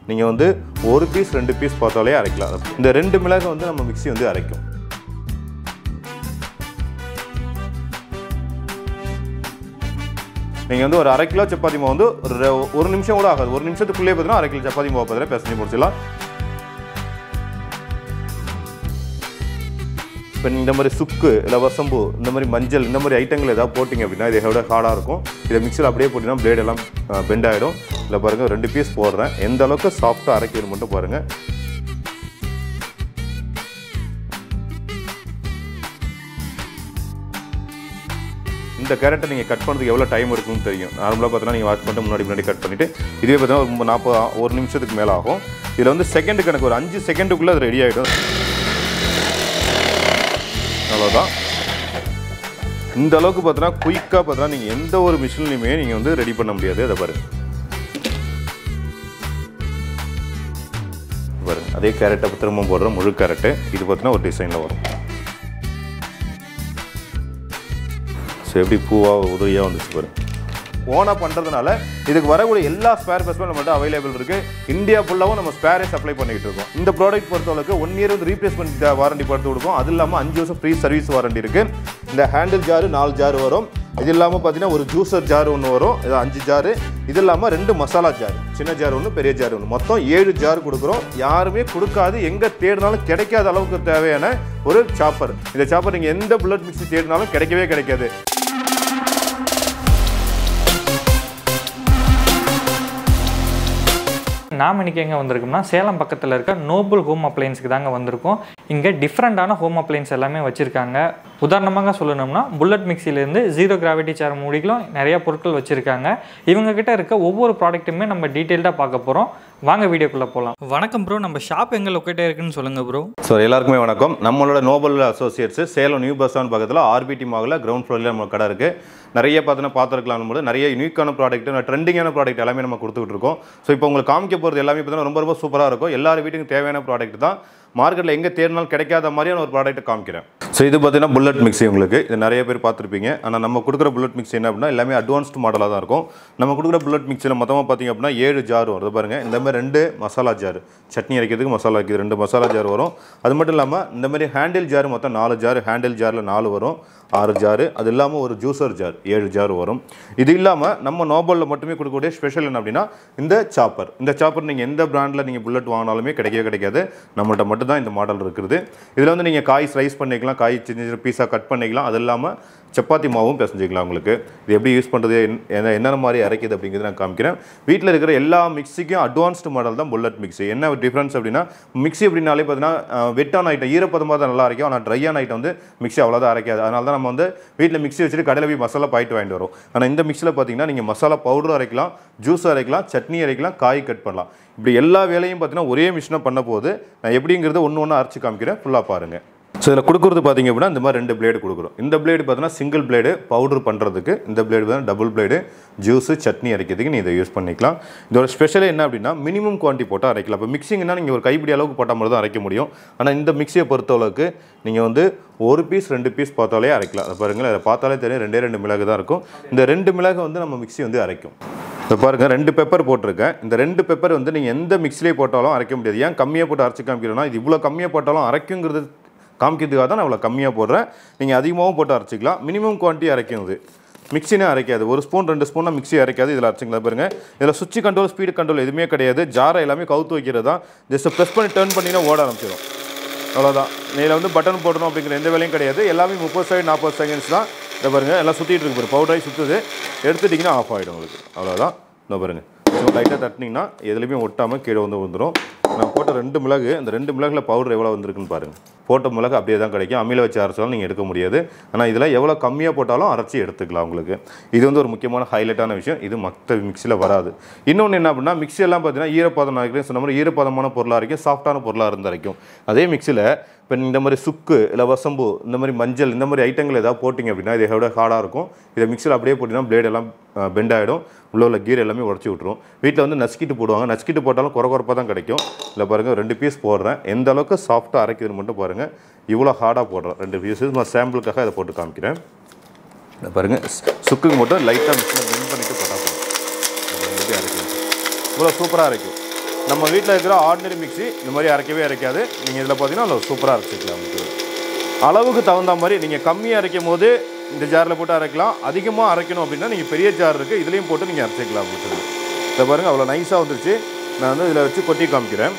நீங்கள் வந்து ஒரு பீஸ் ரெண்டு பீஸ் பார்த்தாலே அரைக்கலாம் இந்த ரெண்டு மிளகு வந்து நம்ம மிக்ஸி வந்து அரைக்கும் நீங்கள் வந்து ஒரு அரை கிலோ சப்பாத்தி மாவு வந்து ஒரு ரெ- ஒரு நிமிஷம் கூட ஆகாது ஒரு நிமிஷத்துக்குள்ளே பார்த்தீங்கன்னா அரை கிலோ சப்பாத்தி மாவு பார்த்தீங்கன்னா பிசைஞ்சு முடிச்சிடலாம் இப்போ இந்த மாதிரி சுக்கு இல்லை வசம்பு இந்த மாதிரி மஞ்சள் இந்த மாதிரி ஐட்டங்கள் ஏதாவது போட்டிங்க அப்படின்னா இது விட ஹார்டாக இருக்கும் இதை மிக்சியில் அப்படியே போட்டிங்கன்னா பிளேட் எல்லாம் பெண்ட் ஆகிடும் இல்லை பாருங்கள் ரெண்டு பீஸ் போடுறேன் எந்த அளவுக்கு சாஃப்டாக அரைக்கணும் மட்டும் பாருங்கள் இந்த கேரட்டை நீங்கள் கட் பண்ணுறதுக்கு எவ்வளோ டைம் இருக்குன்னு தெரியும் நார்மலாக பார்த்தீங்கன்னா நீங்கள் வாஷ் பண்ணிட்டு முன்னாடி முன்னாடி கட் பண்ணிவிட்டு இதுவே பார்த்தீங்கன்னா ஒரு நாற்பது ஒரு நிமிஷத்துக்கு மேலே ஆகும் இதில் வந்து செகண்ட் கணக்கு ஒரு அஞ்சு செகண்டுக்குள்ளே அது ரெடி ஆகிடும் அவ்வளோதான் இந்த அளவுக்கு பார்த்தீங்கன்னா குயிக்காக பார்த்தீங்கன்னா நீங்கள் எந்த ஒரு மிஷின்லையுமே நீங்கள் வந்து ரெடி பண்ண முடியாது அதை பாருங்க பாருங்க அதே கேரட்டை திரும்ப போடுற முழு கேரட்டு இது பார்த்தீங்கன்னா ஒரு டிசைனில் வரும் ஸோ எப்படி பூவாக உதவியாக வந்துச்சு பாருங்க ஓனாக பண்ணுறதுனால இதுக்கு வரக்கூடிய எல்லா ஸ்பேர் பஸ்ஸும் நம்மள்ட்ட அவைலபிள் இருக்குது இந்தியா ஃபுல்லாகவும் நம்ம ஸ்பேரே சப்ளை பண்ணிக்கிட்டு இருக்கோம் இந்த ப்ராடக்ட் பொறுத்தளவுக்கு ஒன் இயர் வந்து ரீப்ளேஸ்மெண்ட் வாரண்டி பார்த்து கொடுப்போம் அது இல்லாமல் அஞ்சு வருஷம் ஃப்ரீ சர்வீஸ் வாரண்டி இருக்குது இந்த ஹேண்டில் ஜாரு நாலு ஜார் வரும் இது இல்லாமல் பார்த்தீங்கன்னா ஒரு ஜூஸர் ஜார் ஒன்று வரும் இது அஞ்சு ஜாரு இது இல்லாமல் ரெண்டு மசாலா ஜார் சின்ன ஜார் ஒன்று பெரிய ஜார் ஒன்று மொத்தம் ஏழு ஜார் கொடுக்குறோம் யாருமே கொடுக்காது எங்கே தேடினாலும் கிடைக்காத அளவுக்கு தேவையான ஒரு சாப்பர் இந்த சாப்பர் நீங்கள் எந்த புல்லட் மிக்ஸி தேடினாலும் கிடைக்கவே கிடைக்காது நாம் இன்னைக்கு எங்கே வந்திருக்கோம்னா சேலம் பக்கத்தில் இருக்க நோபல் ஹோம் அப்ளையன்ஸுக்கு தாங்க வந்திருக்கோம் இங்கே டிஃப்ரெண்ட்டான ஹோம் அப்ளையன்ஸ் எல்லாமே வச்சுருக்காங்க உதாரணமாக சொல்லணும்னா புல்லட் மிக்சிலேருந்து ஜீரோ கிராவிட்டி சேர் மூடிகளும் நிறைய பொருட்கள் வச்சுருக்காங்க இவங்க கிட்ட இருக்க ஒவ்வொரு ப்ராடக்ட்டுமே நம்ம டீட்டெயில்டாக பார்க்க போகிறோம் வாங்க வீடியோக்குள்ளே போகலாம் வணக்கம் ப்ரோ நம்ம ஷாப் எங்கே லொக்கேட்டாக இருக்குன்னு சொல்லுங்கள் ப்ரோ ஸோ எல்லாருக்குமே வணக்கம் நம்மளோட noble associates Salem new bus stand பக்கத்தில் ஆர்பிடி மாவில் கிரவுண்ட் ஃப்ளோரில் நம்ம கடை இருக்குது நிறைய பார்த்தீங்கன்னா பார்த்துருக்கலாம் போது நிறைய யூனிக்கான ப்ராடக்ட் ட்ரெண்டிங்கான ப்ராடக்ட் எல்லாமே நம்ம கொடுத்துட்டு இருக்கோம் ஸோ இப்போ உங்களுக்கு காமிக்க போகிறது எல்லாமே பார்த்தீங்கன்னா ரொம்ப ரொம்ப சூப்பராக இருக்கும் எல்லார் வீட்டுக்கும் தேவையான ப்ராடக்ட் தான் மார்க்கெட்டில் எங்கே தேடினாலும் கிடைக்காத மாதிரியான ஒரு ப்ராடக்ட் காமிக்கிறேன் ஸோ இது பார்த்தீங்கன்னா புல்லட் மிக்ஸி உங்களுக்கு இது நிறைய பேர் பார்த்துருப்பீங்க ஆனால் நம்ம கொடுக்குற புல்லட் மிக்ஸி என்ன அப்படின்னா எல்லாமே அட்வான்ஸ்டு மாடலாக தான் இருக்கும் நம்ம கொடுக்குற புல்லட் மிக்ஸியில் மொத்தமாக பார்த்தீங்க அப்படின்னா ஏழு ஜார் வருது பாருங்க இந்த மாதிரி ரெண்டு மசாலா ஜார் சட்னி அரைக்கிறதுக்கு மசாலா வைக்கிறது ரெண்டு மசாலா ஜார் வரும் அது மட்டும் இல்லாமல் இந்த மாதிரி ஹேண்டில் ஜார் மொத்தம் நாலு ஜார் ஹேண்டில் ஜாரில் நாலு வரும் ஆறு ஜார் அது இல்லாமல் ஒரு ஜூஸர் ஜார் ஏழு ஜார் வரும் இது இல்லாமல் நம்ம நோபலில் மட்டுமே கொடுக்கக்கூடிய ஸ்பெஷல் என்ன அப்படின்னா இந்த சாப்பர் இந்த சாப்பர் நீங்கள் எந்த பிராண்டில் நீங்கள் புல்லட் வாங்கினாலுமே கிடைக்கவே கிடைக்காது நம்மள்ட்ட மட்டும்தான் இந்த மாடல் இருக்குது இதில் வந்து நீங்கள் காய் ஸ்லைஸ் பண்ணிக்கலாம் காய் சின்ன சின்ன பீஸாக கட் பண்ணிக்கலாம் அது இல்லாமல் சப்பாத்தி மாவும் பிசைஞ்சிக்கலாம் உங்களுக்கு இது எப்படி யூஸ் பண்ணுறது என்ன என்னென்ன மாதிரி அரைக்குது அப்படிங்கிறது நான் காமிக்கிறேன் வீட்டில் இருக்கிற எல்லா மிக்ஸிக்கும் அட்வான்ஸ்டு மாடல் தான் புல்லட் மிக்ஸி என்ன டிஃப்ரென்ஸ் அப்படின்னா மிக்ஸி அப்படின்னாலே பார்த்தீங்கன்னா வெட்டான ஐட்டம் ஈரப்பதமாக தான் நல்லா அரைக்கும் ஆனால் ட்ரையான ஐட்டம் வந்து மிக்ஸி அவ்வளோதான் அரைக்காது அதனால தான் நம்ம வந்து வீட்டில் மிக்ஸி வச்சுட்டு கடையில் போய் மசாலா பாயிட்டு வாங்கிட்டு வரோம் ஆனால் இந்த மிக்ஸியில் பார்த்தீங்கன்னா நீங்கள் மசாலா பவுடரும் அரைக்கலாம் ஜூஸ் அரைக்கலாம் சட்னி அரைக்கலாம் காய் கட் பண்ணலாம் இப்படி எல்லா வேலையும் பார்த்தீங்கன்னா ஒரே மிஷினாக பண்ண போது நான் எப்படிங்கிறத ஒன்று ஒன்று அரைச்சு காமிக்கிறேன் ஃபுல்லாக பாருங்கள் ஸோ இதில் கொடுக்குறது பார்த்தீங்க அப்படின்னா இந்த மாதிரி ரெண்டு பிளேடு கொடுக்குறோம் இந்த பிளேடு பார்த்தீங்கன்னா சிங்கிள் பிளேடு பவுடர் பண்ணுறதுக்கு இந்த பிளேடு பார்த்தீங்கன்னா டபுள் பிளேடு ஜூஸு சட்னி அரைக்கிறதுக்கு நீ இதை யூஸ் பண்ணிக்கலாம் இதோட ஸ்பெஷலே என்ன அப்படின்னா மினிமம் குவான்டி போட்டால் அரைக்கலாம் இப்போ மிக்சிங்னா நீங்கள் ஒரு கைப்பிடி அளவுக்கு போட்டால் மட்டும் தான் அரைக்க முடியும் ஆனால் இந்த மிக்சியை பொறுத்தளவுக்கு நீங்கள் வந்து ஒரு பீஸ் ரெண்டு பீஸ் பார்த்தாலே அரைக்கலாம் அதை பாருங்களேன் அதை பார்த்தாலே தெரியும் ரெண்டே ரெண்டு மிளகு தான் இருக்கும் இந்த ரெண்டு மிளகு வந்து நம்ம மிக்ஸி வந்து அரைக்கும் இப்போ பாருங்க ரெண்டு பெப்பர் போட்டிருக்கேன் இந்த ரெண்டு பெப்பர் வந்து நீங்கள் எந்த மிக்ஸிலே போட்டாலும் அரைக்க முடியாது ஏன் கம்மியாக போட்டு அரைச்சி காமிக்கிறோன்னா இது இவ்வளோ கம்மியாக போட்டாலும் அரைக்குங்கிறது காமிக்கிறதுக்காக தான் நான் இவ்வளோ கம்மியாக போடுறேன் நீங்கள் அதிகமாகவும் போட்டு அரைச்சிக்கலாம் மினிமம் குவான்டிட்டி அரைக்கும் இது மிக்சினே அரைக்காது ஒரு ஸ்பூன் ரெண்டு ஸ்பூனாக மிக்ஸி அரைக்காது இதில் அரைச்சிங்களா பாருங்க இதில் சுவிட்ச் கண்ட்ரோல் ஸ்பீடு கண்ட்ரோல் எதுவுமே கிடையாது ஜாரை எல்லாமே கவுத்து வைக்கிறது தான் ஜஸ்ட் ப்ரெஸ் பண்ணி டர்ன் பண்ணிங்கன்னா ஓட ஆரம்பிச்சிடும் அவ்வளோதான் இதில் வந்து பட்டன் போடணும் அப்படிங்கிற எந்த வேலையும் கிடையாது எல்லாமே முப்பது செகண்ட் நாற்பது செகண்ட்ஸ் தான் இதை பாருங்கள் எல்லாம் சுற்றிட்டு இருக்கு பாருங்க பவுடராகி சுற்றுது எடுத்துட்டிங்கன்னா ஆஃப் ஆகிடும் உங்களுக்கு அவ்வளோதான் இந்த பாருங்கள் ஸோ லைட்டாக தட்டினீங்கன்னா எதுலேயுமே ஒட்டாமல் கீழே வந்து வந்துடும் நான் போட்ட ரெண்டு மிளகு அந்த ரெண்டு மிளகுல பவுடர் எவ்வளோ வந்திருக்குன்னு பாருங்கள் போட்ட மிளகு அப்படியே தான் கிடைக்கும் அம்மியில் வச்சு அரைச்சாலும் நீங்கள் எடுக்க முடியாது ஆனால் இதில் எவ்வளோ கம்மியாக போட்டாலும் அரைச்சி எடுத்துக்கலாம் உங்களுக்கு இது வந்து ஒரு முக்கியமான ஹைலைட்டான விஷயம் இது மற்ற மிக்சியில் வராது இன்னொன்று என்ன அப்படின்னா மிக்ஸி எல்லாம் பார்த்தீங்கன்னா ஈரப்பதம் அரைக்கும் சொன்ன மாதிரி ஈரப்பதமான பொருளாக அரைக்கும் சாஃப்டான பொருளாக இருந்து அரைக்கும் அதே மிக்சியில் இப்போ இந்த மாதிரி சுக்கு இல்லை வசம்பு இந்த மாதிரி மஞ்சள் இந்த மாதிரி ஐட்டங்கள் ஏதாவது போட்டிங்க அப்படின்னா இது விட ஹார்டாக இருக்கும் இதை மிக்சியில் அப்படியே போட்டிங்கன்னா பிளேட் எல்லாம் பெண்ட் ஆகிடும் உள்ள உள்ள கீர் எல்லாமே உடச்சி விட்ரும் வீட்டில் வந்து நசுக்கிட்டு போடுவாங்க நசுக்கிட்டு போட்டாலும் குறை குறைப்பாக தான் கிடைக்கும் இல்லை பாருங்கள் ரெண்டு பீஸ் போடுறேன் எந்த அளவுக்கு சாஃப்ட்டாக அரைக்குதுன்னு மட்டும் பாருங்கள் இவ்வளோ ஹார்டாக போடுறேன் ரெண்டு பீஸ் நான் சாம்பிளுக்காக இதை போட்டு காமிக்கிறேன் இதை பாருங்கள் சுக்குக்கு மட்டும் லைட்டாக மிக்சியில் பெண்ட் பண்ணிட்டு போட்டால் போதும் இதை பாருங்க, எப்படி அரைக்கும் இவ்வளோ சூப்பராக அரைக்கும் நம்ம வீட்டில் இருக்கிற ஆர்டினரி மிக்ஸி இந்த மாதிரி அரைக்கவே அரைக்காது நீங்கள் இதில் பார்த்தீங்கன்னா சூப்பராக அரைச்சிக்கலாம் உங்களுக்கு அளவுக்கு தகுந்த மாதிரி நீங்கள் கம்மியாக அரைக்கும் போது இந்த ஜாரில் போட்டு அரைக்கலாம் அதிகமாக அரைக்கணும் அப்படின்னா நீங்கள் பெரிய ஜார் இருக்குது இதுலேயும் போட்டு நீங்கள் அரைச்சிக்கலாம் உங்களுக்கு இதை பாருங்கள் அவ்வளோ நைஸாக வந்துருச்சு நான் வந்து இதில் வச்சு கொட்டி காமிக்கிறேன்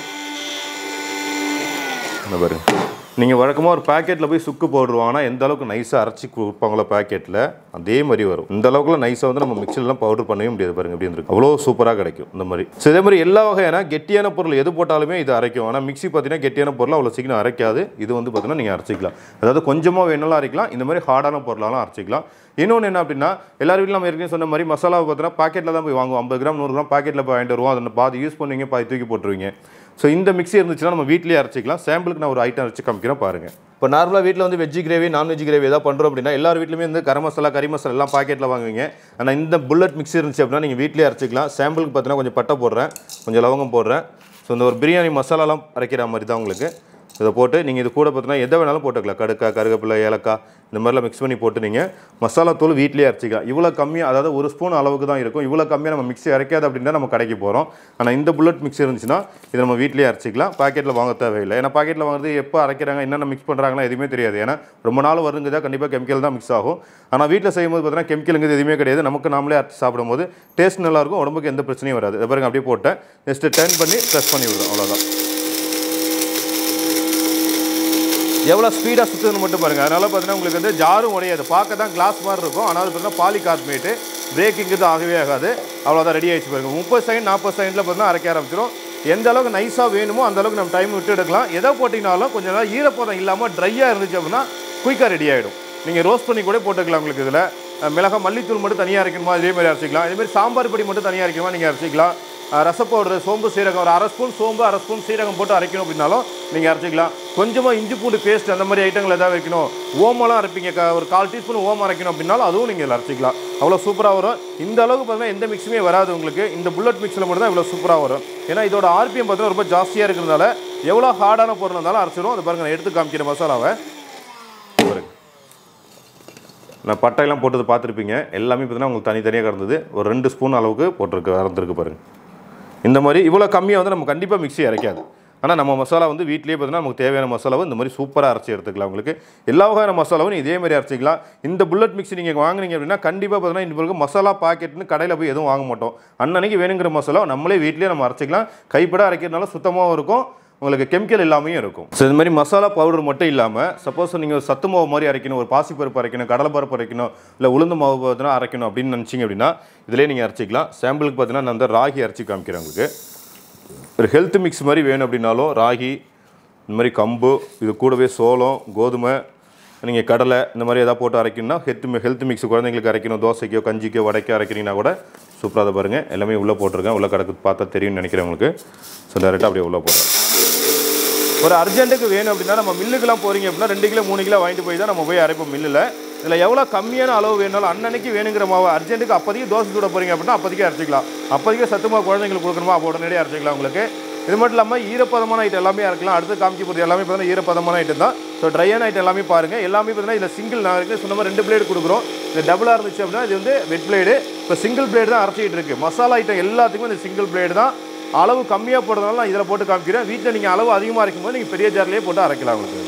இந்த பாருங்க நீங்கள் வழக்கமாக ஒரு பேக்கெட்டில் போய் சுக்கு பவுடர் வாங்கினா எந்த அளவுக்கு நைஸாக அரைச்சி கொடுப்பாங்களோ பேக்கெட்டில் அதே மாதிரி வரும் இந்த அளவுக்குலாம் நைஸாக வந்து நம்ம மிக்சிலலாம் பவுடர் பண்ணவே முடியாது பாருங்க எப்படி இருக்கு அவ்வளோ சூப்பராக கிடைக்கும் இந்த மாதிரி ஸோ இதே மாதிரி எல்லா வகையான கெட்டியான பொருள் எது போட்டாலுமே இது அரைக்கும் ஆனால் மிக்ஸி பார்த்தீங்கன்னா கெட்டியான பொருள் அவ்வளோ சீக்கிரம் அரைக்காது இது வந்து பார்த்தீங்கன்னா நீங்கள் அரைச்சிக்கலாம் அதாவது கொஞ்சமாக வேணாலும் அரைக்கலாம் இந்த மாதிரி ஹார்டான பொருளாலும் அரைச்சிக்கலாம் இன்னொன்று என்ன அப்படின்னா எல்லார் வீட்டிலும் நம்ம ஏற்கனவே சொன்ன மாதிரி மசாலாவை பார்த்தீங்கன்னா பாக்கெட்டில் தான் போய் வாங்குவோம் ஐம்பது கிராம் நூறு கிராம் பாக்கெட்டில் போய் வாங்கிட்டு வருவோம் அதை பாதி யூஸ் பண்ணுவீங்க பாதி தூக்கி போட்டுருவீங்க ஸோ இந்த மிக்ஸி இருந்துச்சுன்னா நம்ம வீட்லேயே அரைச்சிக்கலாம் சாம்பிளுக்கு நான் ஒரு ஐட்டம் வச்சு காமிக்கிறேன் பாருங்கள் இப்போ நார்மலாக வீட்டில் வந்து வெஜ்ஜி கிரேவி நான்வெஜ் கிரேவி ஏதாவது பண்ணுறோம் அப்படின்னா எல்லார் வீட்லையுமே வந்து கரம் மசாலா கறி மசாலா எல்லாம் பாக்கெட்டில் வாங்குவீங்க ஆனால் இந்த புல்லட் மிக்ஸி இருந்துச்சு அப்படின்னா நீங்கள் வீட்லேயே அரைச்சிக்கலாம் சாம்பிளுக்கு பார்த்தீங்கன்னா கொஞ்சம் பட்டை போடுறேன் கொஞ்சம் லவங்கம் போடுறேன் ஸோ இந்த ஒரு பிரியாணி மசாலாலாம் அரைக்கிற மாதிரி தான் உங்களுக்கு இதை போட்டு நீங்கள் இது கூட பார்த்தீங்கன்னா எதை வேணாலும் போட்டுக்கலாம் கடுக்கா கருவேப்பிலை ஏலக்காய் இந்த மாதிரிலாம் மிக்ஸ் பண்ணி போட்டு நீங்கள் மசாலா தூள் வீட்லேயே அரைச்சிக்கலாம் இவ்வளோ கம்மியாக அதாவது ஒரு ஸ்பூன் அளவுக்கு தான் இருக்கும் இவ்வளோ கம்மியாக நம்ம மிக்ஸி அரைக்காது அப்படின்னா நம்ம கடைக்கு போகிறோம் ஆனால் இந்த புல்லட் மிக்ஸி இருந்துச்சுன்னா இதை நம்ம வீட்லேயே அரைச்சிக்கலாம் பாக்கெட்டில் வாங்க தேவையில்லை ஏன்னா பாக்கெட்டில் வாங்குறது எப்போ அரைக்கிறாங்க என்னென்ன மிக்ஸ் பண்ணுறாங்களா எதுவுமே தெரியாது ஏன்னா ரொம்ப நாள் வருங்குதா கண்டிப்பாக கெமிக்கல் தான் மிக்ஸ் ஆகும் ஆனால் வீட்டில் செய்யும்போது பார்த்தீங்கன்னா கெமிக்கலுங்கிறது எதுவுமே கிடையாது நமக்கு நாமளே அரைச்சி சாப்பிடும்போது டேஸ்ட் நல்லாயிருக்கும் உடம்புக்கு எந்த பிரச்சனையும் வராது இதை பாருங்க அப்படியே போட்டேன் ஜஸ்ட்டு டர்ன் பண்ணி ப்ரெஸ் பண்ணி விடுறோம் அவ்வளோதான் எவ்வளோ ஸ்பீடாக சுற்றுதுன்னு மட்டும் பாருங்கள் அதனால் பார்த்தீங்கன்னா உங்களுக்கு வந்து ஜாரும் உடையாது பார்க்க தான் கிளாஸ் மாதிரி இருக்கும் ஆனால் அது பார்த்தீங்கன்னா பாலிகார்பனேட்டு பிரேக்கிங் இது ஆகவே ஆகாது அவ்வளோதான் ரெடி ஆயிடுச்சு பாருங்க முப்பது செகண்ட் நாற்பது செகண்டில் பார்த்தீங்கன்னா அரைக்க ஆரம்பிச்சிடும் எந்த அளவுக்கு நைஸாக வேணுமோ அந்த அளவுக்கு நம்ம டைம் விட்டு எடுக்கலாம் எதை போட்டிங்கனாலும் கொஞ்சம் நேரம் ஈரப்பதம் இல்லாமல் ட்ரையாக இருந்துச்சு அப்படின்னா குயிக்காக ரெடி ஆகிடும் நீங்கள் ரோஸ்ட் பண்ணி கூட போட்டுக்கலாம் உங்களுக்கு இதில் மிளகா மல்லித்தூள் மட்டும் தனியாக அரைக்கணுமா இதே மாதிரி அரைச்சிக்கலாம் இதே மாதிரி சாம்பார் பொடி மட்டும் தனியாக அரைக்கணுமா நீங்கள் அரைச்சிக்கலாம் ரச பவுடர் சோம்பு சீரகம் ஒரு அரை ஸ்பூன் சோம்பு அரை ஸ்பூன் சீரகம் போட்டு அரைக்கணும் அப்படின்னாலும் நீங்கள் அரைச்சிக்கலாம் கொஞ்சமாக இஞ்சி பூண்டு பேஸ்ட் அந்த மாதிரி ஐட்டங்கள் ஏதாவது வைக்கணும் ஓமெல்லாம் அரைப்பீங்க க- ஒரு கால் டீஸ்பூன் ஓமம் அரைக்கணும் அப்படின்னாலும் அதுவும் நீங்கள் இதில் அரைச்சிக்கலாம் அவ்வளோ சூப்பராக வரும் இந்த அளவுக்கு பார்த்தீங்கன்னா எந்த மிக்ஸுமே வராது உங்களுக்கு இந்த புல்லட் மிக்ஸில் மட்டும் தான் இவ்வளோ சூப்பராக வரும் ஏன்னா இதோட ஆர்பிஎம் பார்த்தீங்கன்னா ரொம்ப ஜாஸ்தியாக இருக்கிறதுனால எவ்வளோ ஹார்டான பொருள் இருந்தாலும் அரைச்சிடும் அது பாருங்க நான் எடுத்து காமிக்கிற மசாலாவை பாருங்க நான் பட்டையெல்லாம் போட்டது பார்த்துருப்பீங்க எல்லாமே பார்த்தீங்கன்னா உங்களுக்கு தனித்தனியாக கிடந்தது ஒரு ரெண்டு ஸ்பூன் அளவுக்கு போட்டிருக்கு அறந்துருக்கு பாருங்க இந்த மாதிரி இவ்வளோ கம்மியாக வந்து நம்ம கண்டிப்பாக மிக்ஸி அரைக்காது ஆனால் நம்ம மசாலா வந்து வீட்லேயே பார்த்தீங்கன்னா நமக்கு தேவையான மசாலாவை இந்த மாதிரி சூப்பராக அரைச்சி எடுத்துக்கலாம் உங்களுக்கு எல்லா வகையான மசாலாவும் இதே மாதிரி அரைச்சிக்கலாம் இந்த புல்லட் மிக்ஸி நீங்கள் வாங்குனீங்க அப்படின்னா கண்டிப்பாக பார்த்தீங்கன்னா இந்த பிறகு மசாலா பாக்கெட்னு கடையில் போய் எதுவும் வாங்க மாட்டோம் அன்னன்னைக்கு வேணுங்கிற மசாலா நம்மளே வீட்லேயே நம்ம அரைச்சிக்கலாம் கைப்பட அரைக்கிறதுனால சுத்தமாகவும் இருக்கும் உங்களுக்கு கெமிக்கல் இல்லாமையும் இருக்கும் ஸோ இது மாதிரி மசாலா பவுடர் மட்டும் இல்லாமல் சப்போஸ் நீங்கள் ஒரு சத்து மாவு மாதிரி அரைக்கணும் ஒரு பாசிப்பருப்பு அரைக்கணும் கடலைப்பருப்பு அரைக்கணும் இல்லை உளுந்து மாவு பார்த்தீங்கன்னா அரைக்கணும் அப்படின்னு நினச்சிங்க அப்படின்னா இதிலே நீங்கள் அரைச்சிக்கலாம் சாம்பிளுக்கு பார்த்தீங்கன்னா நான் வந்து ராகி அரைச்சி காமிக்கிறேன் உங்களுக்கு ஒரு ஹெல்த் மிக்ஸ் மாதிரி வேணும் அப்படின்னாலும் ராகி இந்த மாதிரி கம்பு இது கூடவே சோளம் கோதுமை நீங்கள் கடலை இந்த மாதிரி எதாவது போட்டு அரைக்கணும்னா ஹெல்த் ஹெல்த் மிக்ஸ் குழந்தைங்களுக்கு அரைக்கணும் தோசைக்கோ கஞ்சிக்கோ வடைக்கோ அரைக்கிறீங்கன்னா கூட சூப்பராக அதை பாருங்கள் எல்லாமே உள்ளே போட்டிருக்கேன் உள்ளே கிடக்கு பார்த்தா தெரியும்னு நினைக்கிறேன் உங்களுக்கு ஸோ டேரெக்டாக அப்படியே உள்ளே போடுறேன் ஒரு அர்ஜென்ட்டுக்கு வேணும் அப்படின்னா நம்ம மில்லுக்கெல்லாம் போகிறீங்க அப்படின்னா ரெண்டு கிலோ மூணு கிலோ வாங்கிட்டு போய் தான் நம்ம போய் அரைப்போம் மில்லில் இதில் எவ்வளோ கம்மியான அளவு வேணாலும் அன்னன்னைக்கு வேணுங்கிற மாவு அர்ஜென்ட்டுக்கு அப்போதைக்கு தோசை சுட போகிறீங்க அப்படின்னா அப்போதைக்கு அரைச்சிக்கலாம் அப்போதைக்கு சத்து மாவு குழந்தைங்களுக்கு கொடுக்கணுமா அப்போ உடனடியாக அரைச்சிக்கலாம் உங்களுக்கு இது மட்டும் இல்லாமல் ஈரப்பதமான ஐட்டம் எல்லாமே அரைக்கலாம் அடுத்து காமிக்க போகிறது எல்லாமே பார்த்தீங்கன்னா ஈரப்பதமான ஐட்டம் தான் ஸோ ட்ரையான ஐட்டம் எல்லாமே பாருங்கள் எல்லாமே பார்த்தீங்கன்னா இதில் சிங்கிள் நான் இருக்கு சொன்ன மாதிரி ரெண்டு பிளேடு கொடுக்குறோம் இது டபுளாக இருந்துச்சு அப்படின்னா இது வந்து வெட் பிளேடு இப்போ சிங்கிள் பிளேடு தான் அரைச்சிட்டு இருக்கு மசாலா ஐட்டம் எல்லாத்துக்குமே இந்த சிங்கிள் பிளேடு தான் அளவு கம்மியாக போடுறதுனால நான் இதில் போட்டு காமிக்கிறேன் வீட்டில் நீங்கள் அளவு அதிகமாக இருக்கும்போது நீங்கள் பெரிய ஜார்லேயே போட்டு அரைக்கலாம் உங்களுக்கு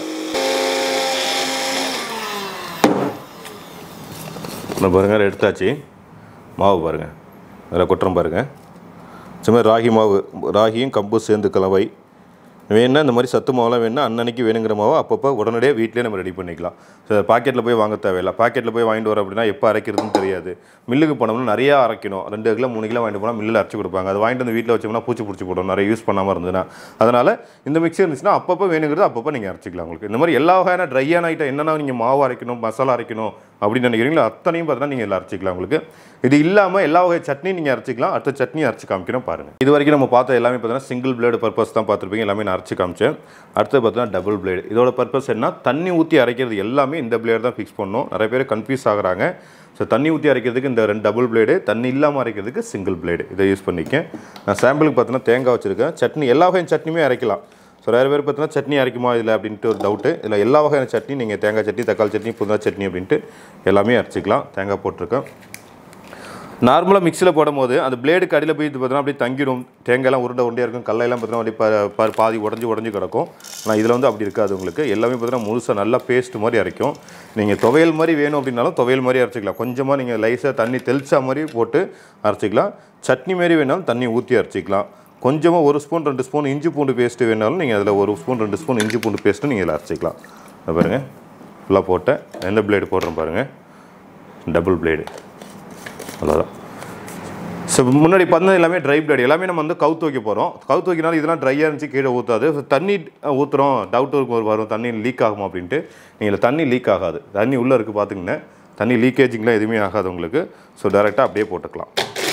இந்த பாருங்கள் எடுத்தாச்சு மாவு பாருங்கள் அதில் குற்றம் பாருங்கள் சும்மா ராகி மாவு ராகியும் கம்பு சேர்ந்து கலவை வேணுன்னா இந்த மாதிரி சத்து மாவுலாம் வேணுன்னா அன்னன்னைக்கு வேணுங்கிற மாவை அப்பப்போ உடனடியாக வீட்டிலே நம்ம ரெடி பண்ணிக்கலாம் ஸோ பாக்கெட்டில் போய் வாங்க தேவையில்லை பாக்கெட்டில் போய் வாங்கிட்டு வரோம் அப்படின்னா எப்போ அரைக்கிறதுன்னு தெரியாது மில்லுக்கு போனோம்னா நிறையா அரைக்கணும் ரெண்டு கிலோ மூணு கிலோ வாங்கிட்டு போனால் மில்லில் அரைச்சி கொடுப்பாங்க அது வாங்கிட்டு வந்து வீட்டில் வச்சோம்னா பூச்சி பிடிச்சி போடும் நிறைய யூஸ் பண்ணாமல் இருந்ததுன்னா அதனால் இந்த மிக்ஸி இருந்துச்சுன்னா அப்பப்போ வேணுங்கிறது அப்பப்போ நீங்கள் அரைச்சிக்கலாம் உங்களுக்கு இந்த மாதிரி எல்லா வகையான ட்ரையான ஐட்டம் என்னென்ன நீங்கள் மாவு அரைக்கணும் மசாலா அரைக்கணும் அப்படின்னு நினைக்கிறீங்களோ அத்தனையும் பார்த்தீங்கன்னா நீங்கள் இதில் அரைச்சிக்கலாம் உங்களுக்கு இது இல்லாமல் எல்லா வகை சட்னி நீங்கள் அரைச்சிக்கலாம் அடுத்த சட்னி அரைச்சி காமிக்கிறோம் பாருங்கள் இது வரைக்கும் நம்ம பார்த்த எல்லாமே பார்த்தீங்கன்னா சிங்கிள் பிளேடு பர்பஸ் தான் பார்த்துருப்பீங்க எல்லாமே நான் அரைச்சி காமிச்சேன் அடுத்து பார்த்தீங்கன்னா டபுள் பிளேடு இதோட பர்பஸ் என்ன தண்ணி ஊற்றி அரைக்கிறது எல்லாமே இந்த பிளேடு தான் ஃபிக்ஸ் பண்ணணும் நிறைய பேர் கன்ஃபியூஸ் ஆகுறாங்க ஸோ தண்ணி ஊற்றி அரைக்கிறதுக்கு இந்த ரெண்டு டபுள் பிளேடு தண்ணி இல்லாமல் அரைக்கிறதுக்கு சிங்கிள் பிளேடு இதை யூஸ் பண்ணிக்கேன் நான் சாம்பிளுக்கு பார்த்தீங்கன்னா தேங்காய் வச்சுருக்கேன் சட்னி எல்லா வகையான சட்னியுமே அரைக்கலாம் ஸோ நிறைய பேர் பார்த்தீங்கன்னா சட்னி அரைக்குமா இதில் அப்படின்ட்டு ஒரு டவுட்டு இதில் எல்லா வகையான சட்னி நீங்கள் தேங்காய் சட்னி தக்காளி சட்னி புதினா சட்னி அப்படின்ட்டு எல்லாமே அரைச்சிக்கலாம் தேங்காய் போட்டிருக்கேன் நார்மலாக மிக்சியில் போடும்போது அந்த பிளேடுக்கு அடியில் போய் இது பார்த்தீங்கன்னா அப்படியே தங்கிடும் தேங்காயெல்லாம் உருண்டை உருண்டையாக இருக்கும் கல்லையெல்லாம் பார்த்தீங்கன்னா அப்படியே ப- ப- பாதி உடஞ்சி உடஞ்சி கிடக்கும் ஆனால் இதில் வந்து அப்படி இருக்காது உங்களுக்கு எல்லாமே பார்த்தீங்கன்னா முழுசாக நல்லா பேஸ்ட் மாதிரி அரைக்கும் நீங்கள் துவையல் மாதிரி வேணும் அப்படின்னாலும் துவையல் மாதிரி அரைச்சிக்கலாம் கொஞ்சமாக நீங்கள் லைஸாக தண்ணி தெளிச்சா மாதிரி போட்டு அரைச்சிக்கலாம் சட்னி மாரி வேணாலும் தண்ணி ஊற்றி அரைச்சிக்கலாம் கொஞ்சமாக ஒரு ஸ்பூன் ரெண்டு ஸ்பூன் இஞ்சி பூண்டு பேஸ்ட்டு வேணாலும் நீங்கள் அதில் ஒரு ஸ்பூன் ரெண்டு ஸ்பூன் இஞ்சி பூண்டு பேஸ்ட்டு நீங்கள் இதில் அரைச்சிக்கலாம் இதை பாருங்கள் ஃபுல்லாக போட்டேன் எந்த பிளேடு போடுறேன் பாருங்கள் டபுள் பிளேடு அவ்வளோதான் ஸோ முன்னாடி பார்த்தது எல்லாமே ட்ரை பிளேட் எல்லாமே நம்ம வந்து கவுத்து வைக்க போகிறோம் கவுத்து வைக்கனால இதெல்லாம் ட்ரையாக இருந்துச்சு கீழே ஊற்றாது So, தண்ணி ஊற்றுறோம் டவுட் இருக்கும் வரும் தண்ணி லீக் ஆகுமா அப்படின்ட்டு நீங்கள் தண்ணி லீக் ஆகாது தண்ணி உள்ளே இருக்குது பார்த்துங்கன்னா தண்ணி லீக்கேஜிங்லாம் எதுவுமே ஆகாது உங்களுக்கு ஸோ டேரெக்டாக அப்படியே போட்டுக்கலாம்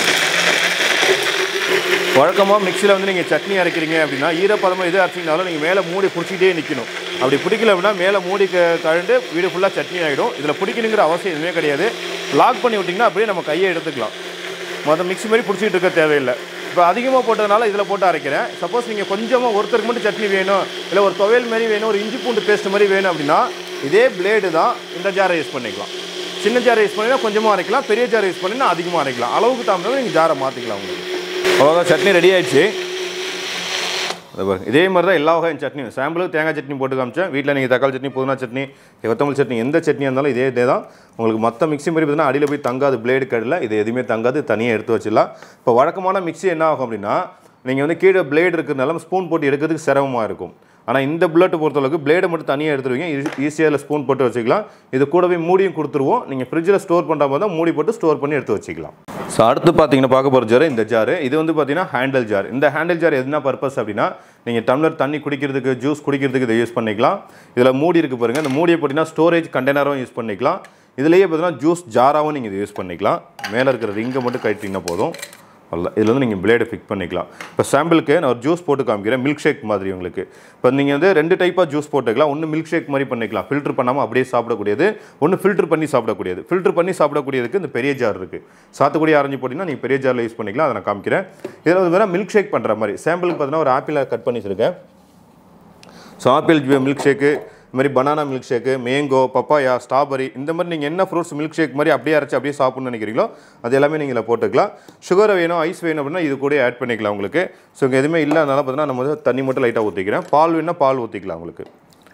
வழக்கமாக மிக்சியில் வந்து நீங்கள் சட்னி அரைக்கிறீங்க அப்படின்னா ஈரப்பதமாக எது அரைச்சிங்கனாலும் நீங்கள் மேலே மூடி பிடிச்சிட்டே நிற்கணும் அப்படி பிடிக்கல அப்படின்னா மேலே மூடி க- கழண்டு வீடு ஃபுல்லாக சட்னி ஆகிடும் இதில் பிடிக்கணுங்கிற அவசியம் எதுவுமே கிடையாது லாக் பண்ணி விட்டிங்கன்னா அப்படியே நம்ம கையை எடுத்துக்கலாம் மொதல் மிக்ஸி மாதிரி பிடிச்சிட்டு இருக்க தேவையில்லை இப்போ அதிகமாக போட்டதுனால இதில் போட்டு அரைக்கிறேன் சப்போஸ் நீங்கள் கொஞ்சமாக ஒருத்தருக்கு மட்டும் சட்னி வேணும் இல்லை ஒரு துவையல் மாதிரி வேணும் ஒரு இஞ்சி பூண்டு பேஸ்ட் மாதிரி வேணும் அப்படின்னா இதே பிளேடு தான் இந்த ஜாரை யூஸ் பண்ணிக்கலாம் சின்ன ஜாரை யூஸ் பண்ணினா கொஞ்சமாக அரைக்கலாம் பெரிய ஜாரை யூஸ் பண்ணினா அதிகமாக அரைக்கலாம் அளவுக்கு தகுந்த நீங்கள் ஜாரை மாற்றிக்கலாம் உங்களுக்கு அவ்வளோதான் சட்னி ரெடி ஆயிடுச்சு அது பாருங்க. இதே மாதிரி தான் எல்லா வகையான சட்னியும் சாம்பிளுக்கு தேங்காய் சட்னி போட்டு காமிச்சேன் வீட்டில் நீங்கள் தக்காளி சட்னி புதினா சட்னி கொத்தமல்லி சட்னி எந்த சட்னியாக இருந்தாலும் இதே இதே தான் உங்களுக்கு மற்ற மிக்ஸி மாதிரி பார்த்தீங்கன்னா அடியில் போய் தங்காது பிளேடு கடையில் இது எதுவுமே தங்காது தனியாக எடுத்து வச்சிடலாம் இப்போ வழக்கமான மிக்ஸி என்ன ஆகும் அப்படின்னா நீங்கள் வந்து கீழே பிளேடு இருக்கிறதுனால ஸ்பூன் போட்டு எடுக்கிறதுக்கு சிரமமாக இருக்கும் ஆனால் இந்த புல்லட்டை பொறுத்தளவுக்கு பிளேடை மட்டும் தனியாக எடுத்துருவீங்க ஈஸியாக அதில் ஸ்பூன் போட்டு வச்சுக்கலாம் இது கூடவே மூடியும் கொடுத்துருவோம் நீங்கள் ஃப்ரிட்ஜில் ஸ்டோர் பண்ணுற மாதிரி தான் மூடி போட்டு ஸ்டோர் பண்ணி எடுத்து வச்சுக்கலாம் ஸோ அடுத்து பார்த்தீங்கன்னா பார்க்க போகிற ஜார் இந்த ஜார் இது வந்து பார்த்தீங்கன்னா ஹேண்டில் ஜார் இந்த ஹேண்டில் ஜார் எதுனா பர்பஸ் அப்படின்னா நீங்கள் டம்ளர் தண்ணி குடிக்கிறதுக்கு ஜூஸ் குடிக்கிறதுக்கு இதை யூஸ் பண்ணிக்கலாம் இதில் மூடி இருக்கு பாருங்கள் இந்த மூடியை போட்டிங்கன்னா ஸ்டோரேஜ் கண்டெய்னரும் யூஸ் பண்ணிக்கலாம் இதுலேயே பார்த்தீங்கன்னா ஜூஸ் ஜாராகவும் நீங்கள் இதை யூஸ் பண்ணிக்கலாம் மேலே இருக்கிற ரிங்கை மட்டும் கட்டிங்கன்னா போதும் அல்ல இதில் வந்து நீங்கள் பிளேடை ஃபிக் பண்ணிக்கலாம் இப்போ சாம்பிளுக்கு நான் ஒரு ஜூஸ் போட்டு காமிக்கிறேன் மில்க் ஷேக் மாதிரி உங்களுக்கு இப்போ நீங்கள் வந்து ரெண்டு டைப்பாக ஜூஸ் போட்டுக்கலாம் ஒன்று மில்க் ஷேக் மாதிரி பண்ணிக்கலாம் ஃபில்டர் பண்ணாமல் அப்படியே சாப்பிடக்கூடியது ஒன்று ஃபில்டர் பண்ணி சாப்பிடக்கூடியது ஃபில்டர் பண்ணி சாப்பிடக்கூடியதுக்கு இந்த பெரிய ஜார் இருக்குது சாத்துக்குடி ஆரஞ்சு போட்டிங்கன்னா நீங்கள் பெரிய ஜாரில் யூஸ் பண்ணிக்கலாம் அதை நான் காமிக்கிறேன் இதில் வந்து வேணால் மில்க் ஷேக் பண்ணுற மாதிரி சாம்பிளுக்கு பார்த்தீங்கன்னா ஒரு ஆப்பிளை கட் பண்ணி வச்சுருக்கேன் ஸோ ஆப்பிள் மில்க் ஷேக்கு இது மாதிரி banana milk shake mango papaya strawberry இந்த மாதிரி நீங்கள் என்ன ஃப்ரூட்ஸ் மில்க் ஷேக் மாதிரி அப்படியே அரைச்சி அப்படியே சாப்பிட்ணும்னு நினைக்கிறீங்களோ அது எல்லாமே நீங்கள் இதில் போட்டுக்கலாம் சுகரை வேணும் ஐஸ் வேணும் அப்படின்னா இது கூட ஆட் பண்ணிக்கலாம் உங்களுக்கு ஸோ இங்கே எதுவுமே இல்லாதனால பார்த்தீங்கன்னா நம்ம வந்து தண்ணி மட்டும் லைட்டாக ஊற்றிக்கிறேன் பால் வேணும்னா பால் ஊற்றிக்கலாம் உங்களுக்கு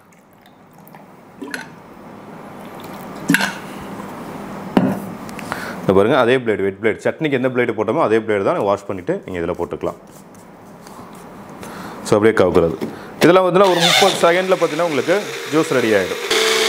இந்த பாருங்க அதே பிளேடு வெட் பிளேட் சட்னிக்கு எந்த பிளேடு போட்டோமோ அதே பிளேடு தான் வாஷ் பண்ணிவிட்டு நீங்கள் இதில் போட்டுக்கலாம் ஸோ அப்படியே கவுக்குறது இதெல்லாம் பார்த்தீங்கன்னா ஒரு முப்பது செகண்டில் பார்த்தீங்கன்னா உங்களுக்கு ஜூஸ் ரெடி ஆகிடும்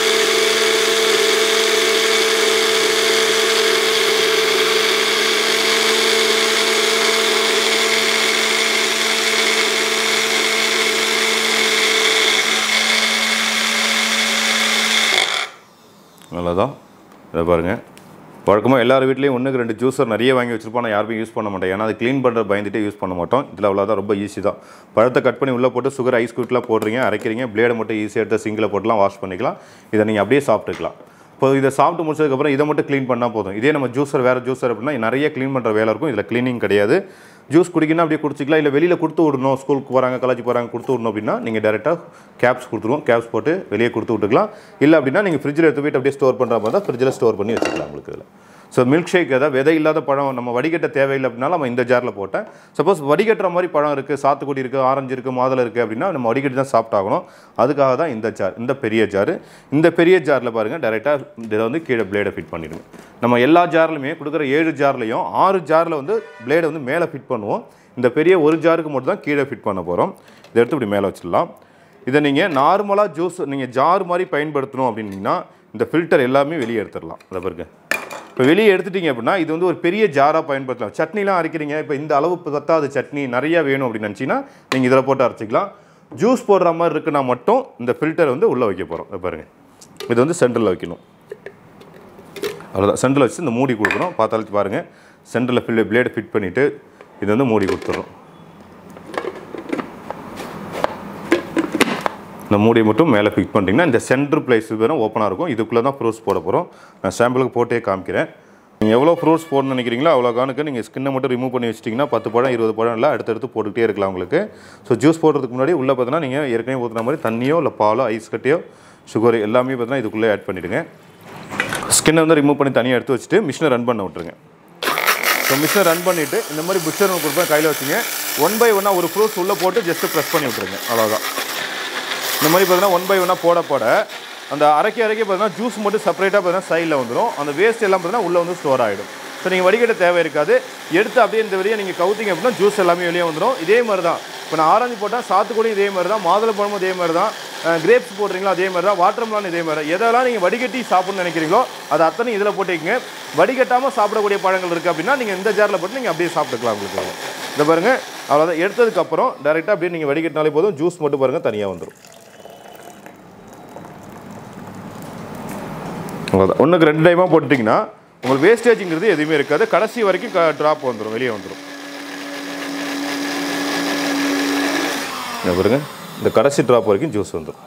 நல்லதான் இதை பாருங்கள் வழக்கமாக எல்லார் வீட்லேயும் ஒன்றுக்கு ரெண்டு ஜூஸர் நிறைய வாங்கி வச்சிருப்போம் ஆனால் யாருமே யூஸ் பண்ண மாட்டோம் ஏன்னா அது க்ளீன் பண்ணுற பயந்துட்டே யூஸ் பண்ண மாட்டோம் இதில் அவ்வளோதான் ரொம்ப ஈஸி தான் பழத்தை கட் பண்ணி உள்ளே போட்டு சுகர் ஐஸ் கூட்டில் போடுறீங்க அரைக்கிறீங்க பிளேடை மட்டும் ஈஸியாக எடுத்து சிங்கில் போட்டுலாம் வாஷ் பண்ணிக்கலாம் இதை நீங்கள் அப்படியே சாப்பிட்டுக்கலாம் இப்போ இதை சாப்பிட்டு முடிச்சதுக்கப்புறம் இதை மட்டும் க்ளீன் பண்ணால் போதும் இதே நம்ம ஜூஸர் வேறு ஜூஸர் அப்படின்னா நிறைய க்ளீன் பண்ணுற வேலை இருக்கும் இதில் க்ளீனிங் கிடையாது ஜூஸ் குடிக்கணும் அப்படியே குடிச்சிக்கலாம் இல்லை வெளியில் கொடுத்து விடணும் ஸ்கூலுக்கு போகிறாங்க காலேஜ் போகிறாங்க கொடுத்து விடணும் அப்படின்னா நீங்கள் டேரெக்டாக கேப்ஸ் கொடுத்துருவோம் கேப்ஸ் போட்டு வெளியே கொடுத்து விட்டுக்கலாம் இல்லை அப்படின்னா நீங்கள் ஃப்ரிட்ஜில் எடுத்து போயிட்டு அப்படியே ஸ்டோர் பண்ணுற மாதிரி தான் ஃப்ரிட்ஜில் ஸ்டோர் பண்ணி வச்சுக்கலாம் உங்களுக்கு இதில் ஸோ மில்க் ஷேக் ஏதாவது விதை இல்லாத பழம் நம்ம வடிகட்ட தேவையில்லை அப்படின்னா நம்ம இந்த ஜாரில் போட்டேன் சப்போஸ் வடிகட்டுற மாதிரி பழம் இருக்குது சாத்துக்குடி இருக்குது ஆரஞ்சு இருக்குது மாதுளை இருக்குது அப்படின்னா நம்ம வடிகட்டி தான் சாப்பிட்டாகணும் அதுக்காக தான் இந்த ஜார் இந்த பெரிய ஜார் இந்த பெரிய ஜாரில் பாருங்கள் டேரெக்டாக இதில் வந்து கீழே பிளேடை ஃபிட் பண்ணிடுங்க நம்ம எல்லா ஜார்லையுமே கொடுக்குற ஏழு ஜார்லையும் ஆறு ஜாரில் வந்து பிளேடை வந்து மேலே ஃபிட் பண்ணுவோம் இந்த பெரிய ஒரு ஜாருக்கு மட்டும் தான் கீழே ஃபிட் பண்ண போகிறோம் இதை எடுத்து இப்படி மேலே வச்சிடலாம் இதை நீங்கள் நார்மலாக ஜூஸ் நீங்கள் ஜார் மாதிரி பயன்படுத்தணும் அப்படின்னீங்கன்னா இந்த ஃபில்டர் எல்லாமே வெளியே எடுத்துடலாம் அதை பாருங்க இப்போ வெளியே எடுத்துட்டீங்க அப்படின்னா இது வந்து ஒரு பெரிய ஜாராக பயன்படுத்தலாம் சட்னிலாம் அரைக்கிறீங்க இப்போ இந்த அளவு பத்தாது சட்னி நிறைய வேணும் அப்படின்னு நினச்சிங்கன்னா நீங்கள் இதில் போட்டு அரைச்சிக்கலாம் ஜூஸ் போடுற மாதிரி இருக்குன்னா மட்டும் இந்த ஃபில்டர் வந்து உள்ளே வைக்க போகிறோம் இதை பாருங்க இது வந்து சென்டரில் வைக்கணும் அவ்வளோதான் சென்டரில் வச்சு இந்த மூடி கொடுக்குறோம் பார்த்தாலும் பாருங்கள் சென்டரில் ஃபில் பிளேடு ஃபிட் பண்ணிவிட்டு இது வந்து மூடி கொடுத்துட்றோம் இந்த மூடியை மட்டும் மேலே ஃபிக்ஸ் பண்ணிட்டீங்கன்னா இந்த சென்டர் பிளேஸ் வெறும் ஓப்பனாக இருக்கும் இதுக்குள்ளே தான் ஃப்ரூட்ஸ் போட போகிறோம் நான் சாம்பிளுக்கு போட்டே காமிக்கிறேன் நீங்கள் எவ்வளோ ஃப்ரூட்ஸ் போடணும்னு நினைக்கிறீங்களோ அவ்வளோ காணுக்கு நீங்கள் ஸ்கின்னை மட்டும் ரிமூவ் பண்ணி வச்சிட்டிங்கன்னா பத்து பழம் இருபது பழம் இல்லை அடுத்தடுத்து போட்டுக்கிட்டே இருக்கலாம் உங்களுக்கு ஸோ ஜூஸ் போடுறதுக்கு முன்னாடி உள்ளே பார்த்தீங்கன்னா நீங்கள் ஏற்கனவே ஊற்றுன மாதிரி தண்ணியோ இல்லை பாலோ ஐஸ் கட்டியோ சுகர் எல்லாமே பார்த்தீங்கன்னா இதுக்குள்ளே ஆட் பண்ணிவிடுங்க ஸ்கின்னை வந்து ரிமூவ் பண்ணி தனியாக எடுத்து வச்சுட்டு மிஷினை ரன் பண்ண விட்ருங்க ஸோ மிஷினை ரன் பண்ணிவிட்டு இந்த மாதிரி புஷர் கொடுப்பேன் கையில் வச்சுங்க ஒன் பை ஒன்னாக ஒரு ஃப்ரூட்ஸ் உள்ளே போட்டு ஜஸ்ட்டு ப்ரெஸ் பண்ணி விட்ருங்க அவ்வளோதான் இந்த மாதிரி பார்த்தீங்கன்னா ஒன் பை ஒன்னாக போட போட அந்த அரைக்கி அரைக்கி பார்த்தீங்கன்னா ஜூஸ் மட்டும் செப்பரேட்டாக பார்த்தீங்கன்னா சைடில் வந்துடும் அந்த வேஸ்ட் எல்லாம் பார்த்தீங்கன்னா உள்ளே வந்து ஸ்டோர் ஆகிடும் ஸோ நீங்கள் வடிகட்ட தேவை இருக்காது எடுத்து அப்படியே இந்த வழியாக நீங்கள் கவுத்திங்க அப்படின்னா ஜூஸ் எல்லாமே வெளியே வந்துடும் இதே மாதிரி தான் இப்போ நான் ஆரஞ்சு போட்டால் சாத்துக்குடியும் இதே மாதிரி தான் மாதுளம்பழமும் இதே மாதிரி தான் கிரேப்ஸ் போடுறீங்களோ அதே மாதிரி தான் வாட்டர் மெலான் இதே மாதிரி தான் எதெல்லாம் நீங்கள் வடிகட்டி சாப்பிடணும்னு நினைக்கிறீங்களோ அது அத்தனை இதில் போட்டுக்கங்க வடிகட்டாமல் சாப்பிடக்கூடிய பழங்கள் இருக்குது அப்படின்னா நீங்கள் இந்த ஜாரில் போட்டு நீங்கள் அப்படியே சாப்பிட்டுக்கலாம் உங்களுக்கு இந்த பாருங்கள் அவ்வளோதான் எடுத்ததுக்கப்புறம் டேரெக்டாக அப்படியே நீங்கள் வடிகட்டினாலே போதும் ஜூஸ் மட்டும் பாருங்கள் தனியாக வந்துடும் அவ்வளோதான் ஒன்றுக்கு ரெண்டு டைமாக போட்டுட்டிங்கன்னா உங்களுக்கு வேஸ்டேஜுங்கிறது எதுவுமே இருக்காது கடைசி வரைக்கும் ட்ராப் வந்துடும் வெளியே வந்துடும் இங்க பாருங்க இந்த கடைசி ட்ராப் வரைக்கும் ஜூஸ் வந்துடும்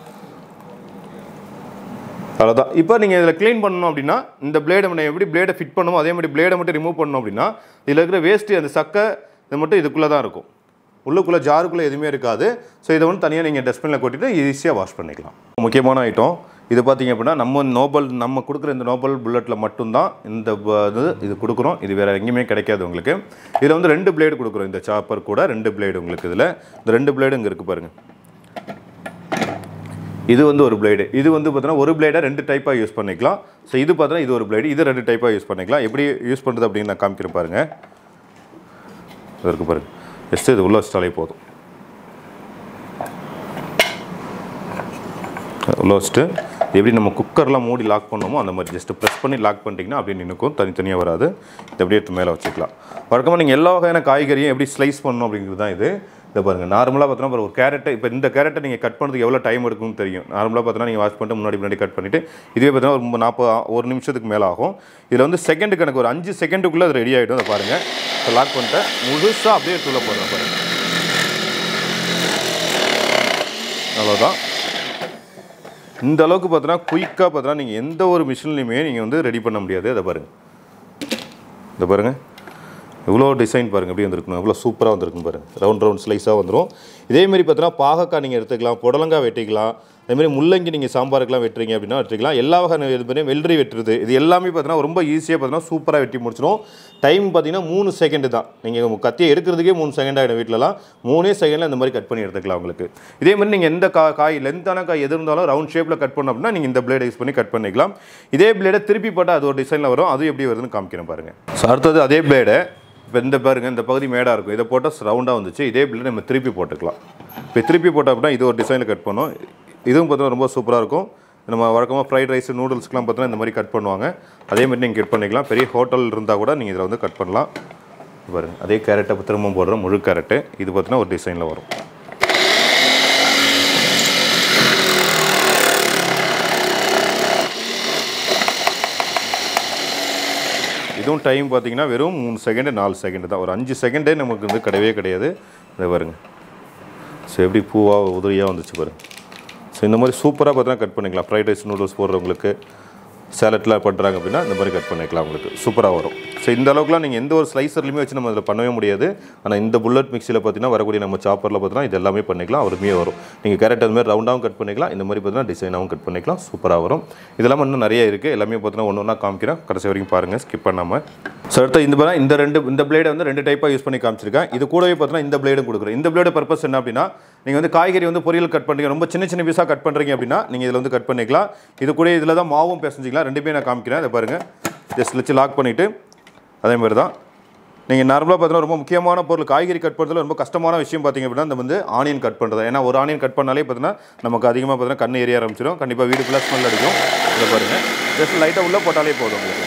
அவ்வளோதான் இப்போ நீங்கள் இதில் க்ளீன் பண்ணணும் அப்படின்னா இந்த பிளேடை நம்ம எப்படி பிளேடை ஃபிட் பண்ணணுமோ அதே மாதிரி பிளேடை மட்டும் ரிமூவ் பண்ணணும் அப்படின்னா இதில் இருக்கிற வேஸ்ட்டு அந்த சக்கை இது மட்டும் இதுக்குள்ளே தான் இருக்கும் உள்ளுக்குள்ளே ஜாருக்குள்ளே எதுவுமே இருக்காது ஸோ இதை வந்து தனியாக நீங்கள் டஸ்ட்பினில் கொட்டிட்டு ஈஸியாக வாஷ் பண்ணிக்கலாம் முக்கியமான ஐட்டம் இது பார்த்தீங்க அப்படின்னா நம்ம நோபல் நம்ம கொடுக்குற இந்த நோபல் புல்லட்டில் மட்டும்தான் இந்த ப- இது இது கொடுக்குறோம் இது வேறு எங்கேயுமே கிடைக்காது உங்களுக்கு இதில் வந்து ரெண்டு பிளேடு கொடுக்குறோம் இந்த சாப்பர் கூட ரெண்டு பிளேடு உங்களுக்கு இதில் இந்த ரெண்டு பிளேடு இங்கே இருக்குது பாருங்கள் இது வந்து ஒரு பிளேடு இது வந்து பார்த்தீங்கன்னா ஒரு பிளேடை ரெண்டு டைப்பாக யூஸ் பண்ணிக்கலாம் ஸோ இது பார்த்தீங்கன்னா இது ஒரு பிளேடு இது ரெண்டு டைப்பாக யூஸ் பண்ணிக்கலாம் எப்படி யூஸ் பண்ணுறது அப்படின்னு நான் காமிக்கிறேன் பாருங்கள் இது இருக்கு பாருங்க ஜஸ்ட் இது உள்ள வச்சிட்டாலே போதும் உள்ள வச்சுட்டு இது எப்படி நம்ம குக்கர்லாம் மூடி லாக் பண்ணோமோ அந்த மாதிரி ஜஸ்ட் ப்ரெஸ் பண்ணி லாக் பண்ணிட்டீங்கன்னா அப்படியே நின்றுக்கும் தனித்தனியாக வராது இது அப்படியே எடுத்து மேலே வச்சுக்கலாம் வழக்கமாக நீங்கள் எல்லா வகையான காய்கறியும் எப்படி ஸ்லைஸ் பண்ணணும் அப்படிங்கிறது தான் இது இதை பாருங்கள் நார்மலாக பார்த்தோன்னா ஒரு கேரட்டை இப்போ இந்த கேரட்டை நீங்கள் கட் பண்ணுறதுக்கு எவ்வளோ டைம் எடுக்கும்னு தெரியும் நார்மலாக பார்த்தோன்னா நீங்கள் வாஷ் பண்ணிட்டு முன்னாடி முன்னாடி கட் பண்ணிவிட்டு இதுவே பார்த்தீங்கன்னா ஒரு மு- நாற்பது ஒரு நிமிஷத்துக்கு மேலே ஆகும் இதில் வந்து செகண்ட் கணக்கு ஒரு அஞ்சு செகண்டுக்குள்ளே அது ரெடி ஆகிடும் அதை பாருங்கள் இப்போ லாக் பண்ணிட்டேன் முழுசாக அப்படியே எடுத்து உள்ள போடுறேன் பாருங்கள் அவ்வளோதான் இந்த அளவுக்கு பார்த்தோன்னா குயிக்காக பார்த்தோன்னா நீங்கள் எந்த ஒரு மிஷின்லையுமே நீங்கள் வந்து ரெடி பண்ண முடியாது அதை பாருங்கள் இதை பாருங்கள் இவ்வளோ டிசைன் பாருங்கள் எப்படி வந்திருக்கணும் எவ்வளோ சூப்பராக வந்திருக்கும் பாருங்கள் ரவுண்ட் ரவுண்ட் ஸ்லைஸாக வந்துடும் இதேமாரி பார்த்தோன்னா பாகக்காய் நீங்கள் எடுத்துக்கலாம் புடலங்காய் வெட்டிக்கலாம் அதேமாதிரி முள்ளங்கி நீங்கள் சாம்பாருக்கெலாம் வெட்டுறீங்க அப்படின்னா வெட்டிக்கலாம் எல்லா வகையான இது மாதிரி வெள்ளரி வெட்டுறது இது எல்லாமே பார்த்தீங்கன்னா ரொம்ப ஈஸியாக பார்த்தீங்கன்னா சூப்பராக வெட்டி முடிச்சிடும் டைம் பார்த்தீங்கன்னா மூணு செகண்டு தான் நீங்கள் கத்தியை எடுக்கிறதுக்கே மூணு செகண்ட் ஆகிடும் வீட்டிலலாம் மூணே செகண்டில் இந்த மாதிரி கட் பண்ணி எடுத்துக்கலாம் உங்களுக்கு இதே மாதிரி நீங்கள் எந்த கா காய் லென்த்தான காய் எது இருந்தாலும் ரவுண்ட் ஷேப்பில் கட் பண்ணோம் அப்படின்னா நீங்கள் இந்த பிளேடை யூஸ் பண்ணி கட் பண்ணிக்கலாம் இதே பிளேடை திருப்பி போட்டால் அது ஒரு டிசைனில் வரும் அது எப்படி வருதுன்னு காமிக்கிறேன் பாருங்கள் ஸோ அடுத்தது அதே பிளேடை இப்போ இந்த பாருங்க இந்த பகுதி மேடாக இருக்கும் இதை போட்டால் ரவுண்டாக வந்துச்சு இதே பிளேட் நம்ம திருப்பி போட்டுக்கலாம் இப்போ திருப்பி போட்டோம் அப்படின்னா இது ஒரு டிசைனில் கட் பண்ணோம் இதுவும் பார்த்தீங்கன்னா ரொம்ப சூப்பராக இருக்கும் நம்ம வழக்கமாக ஃப்ரைட் ரைஸ் நூடுல்ஸ்க்குலாம் பார்த்தீங்கன்னா இந்த மாதிரி கட் பண்ணுவாங்க அதே மாதிரி நீங்கள் கட் பண்ணிக்கலாம் பெரிய ஹோட்டல் இருந்தால் கூட நீங்கள் இதில் வந்து கட் பண்ணலாம் பாருங்க அதே கேரட்டை இப்போ திரும்ப போடுறோம் முழு கேரட்டு இது பார்த்தீங்கன்னா ஒரு டிசைனில் வரும் இதுவும் டைம் பார்த்தீங்கன்னா வெறும் மூணு செகண்டு நாலு செகண்டு தான் ஒரு அஞ்சு செகண்டே நமக்கு வந்து கிடையவே கிடையாது இதை பாருங்க ஸோ எப்படி பூவாக உதிரியாக வந்துச்சு பாருங்க ஸோ இந்த மாதிரி சூப்பராக பார்த்தீங்கன்னா கட் பண்ணிக்கலாம் ஃப்ரைட் ரைஸ் நூடுல்ஸ் போடுறவங்களுக்கு சேலட்லாம் பண்ணுறாங்க அப்படின்னா இந்த மாதிரி கட் பண்ணிக்கலாம் உங்களுக்கு சூப்பராக வரும் ஸோ இந்த அளவுக்குலாம் நீங்கள் எந்த ஒரு ஸ்லைசர்லையுமே வச்சு நம்ம அதில் பண்ணவே முடியாது ஆனால் இந்த புல்லட் மிக்சியில் பார்த்தீங்கன்னா வரக்கூடிய நம்ம சாப்பரில் பார்த்தீங்கன்னா இது எல்லாமே பண்ணிக்கலாம் அருமையாக வரும் நீங்கள் கேரட் அது மாதிரி ரவுண்டாகவும் கட் பண்ணிக்கலாம் இந்த மாதிரி பார்த்தீங்கன்னா டிசைனாகவும் கட் பண்ணிக்கலாம் சூப்பராக வரும் இதெல்லாம் இன்னும் நிறைய இருக்குது எல்லாமே பார்த்தீங்கன்னா ஒன்று ஒன்றா காமிக்கிறேன் கடைசி வரைக்கும் பாருங்கள் ஸ்கிப் பண்ணாமல் ஸோ அடுத்து இந்த பாருங்க இந்த ரெண்டு இந்த பிளேடை வந்து ரெண்டு டைப்பாக யூஸ் பண்ணி காமிச்சிருக்கேன் இது கூடவே பார்த்தீங்கன்னா இந்த பிளேடும் கொடுக்குறேன் இந்த பிளேடு பர்பஸ் என்ன அப்படின்னா நீங்கள் வந்து காய்கறி வந்து பொரியல் கட் பண்ணுறீங்க ரொம்ப சின்ன சின்ன பீஸாக கட் பண்ணுறீங்க அப்படின்னா நீங்கள் இதில் வந்து கட் பண்ணிக்கலாம் இது கூட இதில் தான் மாவும் பிசைஞ்சிக்கலாம் ரெண்டுமே நான் காமிக்கிறேன் இதை பாருங்கள் ஜஸ்ட் வச்சு லாக் பண்ணிவிட்டு அதே மாதிரி தான் நீங்கள் நார்மலாக பார்த்தீங்கன்னா ரொம்ப முக்கியமான பொருள் காய்கறி கட் பண்ணுறதுல ரொம்ப கஷ்டமான விஷயம் பார்த்தீங்க அப்படின்னா இந்த வந்து ஆனியன் கட் பண்ணுறது ஏன்னா ஒரு ஆனியன் கட் பண்ணாலே பார்த்தீங்கன்னா நமக்கு அதிகமாக பார்த்தீங்கன்னா கண் எரிய ஆரம்பிச்சிடும் கண்டிப்பாக வீடு ஃபுல்லாக ஸ்மெல் அடிக்கும் இதை பாருங்கள் ஜஸ்ட் லைட்டாக உள்ளே போட்டாலே போதும் உங்களுக்கு